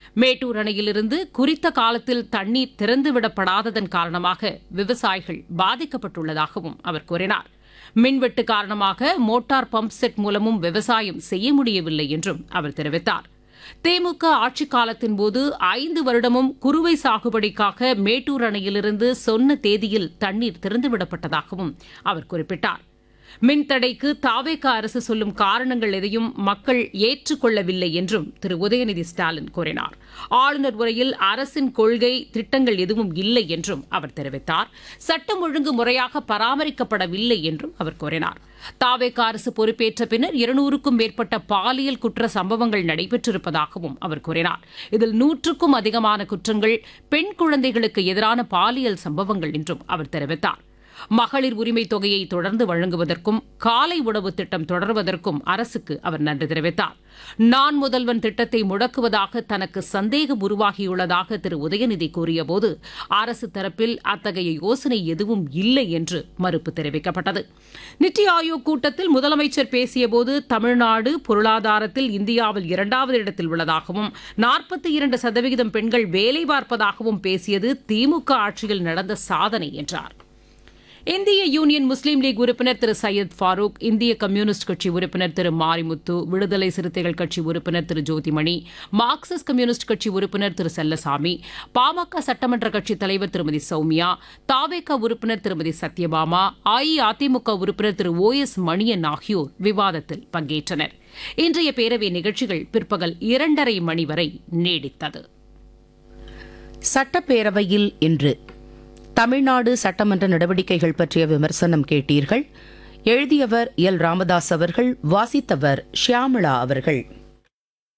மேட்டூர் அணையிலிருந்து குறித்த காலத்தில் தண்ணீர் திறந்துவிடப்படாததன் காரணமாக விவசாயிகள் பாதிக்கப்பட்டுள்ளதாகவும் அவர் கூறினார் மின்வெட்டு காரணமாக மோட்டார் பம்ப் செட் மூலமும் விவசாயம் செய்ய முடியவில்லை என்றும் அவர் தெரிவித்தார் திமுக ஆட்சிக் காலத்தின் போது ஐந்து வருடமும் குறுவை சாகுபடிக்காக மேட்டூர் அணையிலிருந்து சொன்ன தேதியில் தண்ணீர் திறந்துவிடப்பட்டதாகவும் அவர் குறிப்பிட்டார் மின்தடைக்கு தாவேக அரசு சொல்லும் காரணங்கள் எதையும் மக்கள் ஏற்றுக்கொள்ளவில்லை என்றும் திரு உதயநிதி ஸ்டாலின் கூறினார் ஆளுநர் உரையில் அரசின் கொள்கை திட்டங்கள் எதுவும் இல்லை என்றும் அவர் தெரிவித்தார் சட்டம் ஒழுங்கு முறையாக பராமரிக்கப்படவில்லை என்றும் அவர் கூறினார் தாவேக அரசு பொறுப்பேற்ற பின்னர் இருநூறுக்கும் மேற்பட்ட பாலியல் குற்ற சம்பவங்கள் நடைபெற்றிருப்பதாகவும் அவர் கூறினார் இதில் நூற்றுக்கும் அதிகமான குற்றங்கள் பெண் குழந்தைகளுக்கு எதிரான பாலியல் சம்பவங்கள் என்றும் அவர் தெரிவித்தார் மகளிர் உரிமை தொகையை தொடர்ந்து வழங்குவதற்கும் காலை உணவு திட்டம் தொடர்வதற்கும் அரசுக்கு அவர் நன்றி தெரிவித்தார் நான் முதல்வன் திட்டத்தை முடக்குவதாக தனக்கு சந்தேகம் உருவாகியுள்ளதாக திரு உதயநிதி கூறியபோது அரசு தரப்பில் அத்தகைய யோசனை எதுவும் இல்லை என்று மறுப்பு தெரிவிக்கப்பட்டது நித்தி ஆயோக் கூட்டத்தில் முதலமைச்சர் பேசியபோது தமிழ்நாடு பொருளாதாரத்தில் இந்தியாவில் இரண்டாவது இடத்தில் உள்ளதாகவும் நாற்பத்தி இரண்டு சதவிகிதம் பெண்கள் வேலை பார்ப்பதாகவும் பேசியது திமுக ஆட்சியில் நடந்த சாதனை என்றார் இந்திய யூனியன் முஸ்லீம் லீக் உறுப்பினர் திரு சையத் ஃபாரூக் இந்திய கம்யூனிஸ்ட் கட்சி உறுப்பினர் திரு மாரிமுத்து விடுதலை சிறுத்தைகள் கட்சி உறுப்பினர் திரு ஜோதிமணி மார்க்சிஸ்ட் கம்யூனிஸ்ட் கட்சி உறுப்பினர் திரு செல்லசாமி பாமக சட்டமன்ற கட்சித் தலைவர் திருமதி சௌமியா தாவேக உறுப்பினர் திருமதி சத்யபாமா அஇஅதிமுக உறுப்பினர் திரு ஓ எஸ் மணியன் ஆகியோர் விவாதத்தில் பங்கேற்றனர் இன்றைய பேரவை நிகழ்ச்சிகள் பிற்பகல் இரண்டரை மணி வரை நீடித்தது சட்டப்பேரவையில் இன்று தமிழ்நாடு சட்டமன்ற நடவடிக்கைகள் பற்றிய விமர்சனம் கேட்டீர்கள் எழுதியவர் எல் ராமதாஸ் அவர்கள் வாசித்தவர் ஷியாமளா அவர்கள்